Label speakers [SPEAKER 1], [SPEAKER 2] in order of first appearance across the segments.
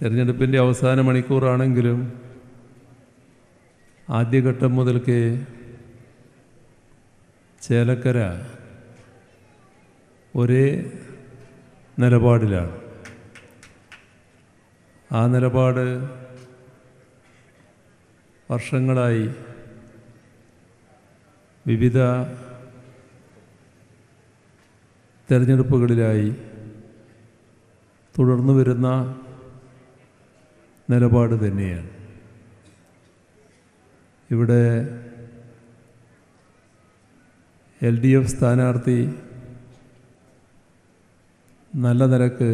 [SPEAKER 1] തിരഞ്ഞെടുപ്പിൻ്റെ അവസാന മണിക്കൂറാണെങ്കിലും ആദ്യഘട്ടം മുതൽക്ക് ചേലക്കര ഒരേ നിലപാടിലാണ് ആ നിലപാട് വർഷങ്ങളായി വിവിധ തെരഞ്ഞെടുപ്പുകളിലായി തുടർന്നു വരുന്ന നിലപാട് തന്നെയാണ് ഇവിടെ എൽ ഡി എഫ് സ്ഥാനാർത്ഥി നല്ല നിലക്ക്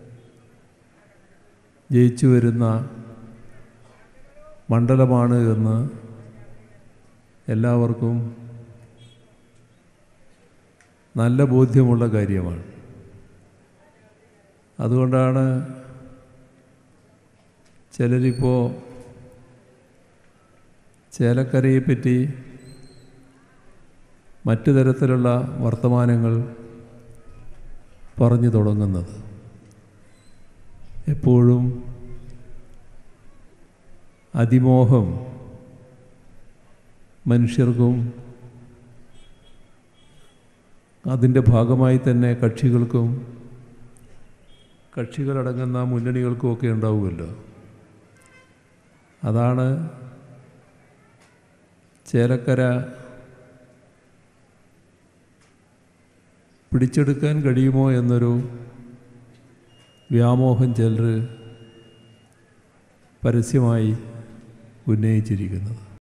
[SPEAKER 1] ജയിച്ചു വരുന്ന മണ്ഡലമാണ് എന്ന് എല്ലാവർക്കും നല്ല ബോധ്യമുള്ള കാര്യമാണ് അതുകൊണ്ടാണ് ചിലരിപ്പോൾ ചേലക്കരയെപ്പറ്റി മറ്റു തരത്തിലുള്ള വർത്തമാനങ്ങൾ പറഞ്ഞു തുടങ്ങുന്നത് എപ്പോഴും അതിമോഹം മനുഷ്യർക്കും അതിൻ്റെ ഭാഗമായി തന്നെ കക്ഷികൾക്കും കക്ഷികളടങ്ങുന്ന മുന്നണികൾക്കുമൊക്കെ ഉണ്ടാവുമല്ലോ അതാണ് ചേലക്കര പിടിച്ചെടുക്കാൻ കഴിയുമോ എന്നൊരു വ്യാമോഹം ചിലർ പരസ്യമായി ഉന്നയിച്ചിരിക്കുന്നത്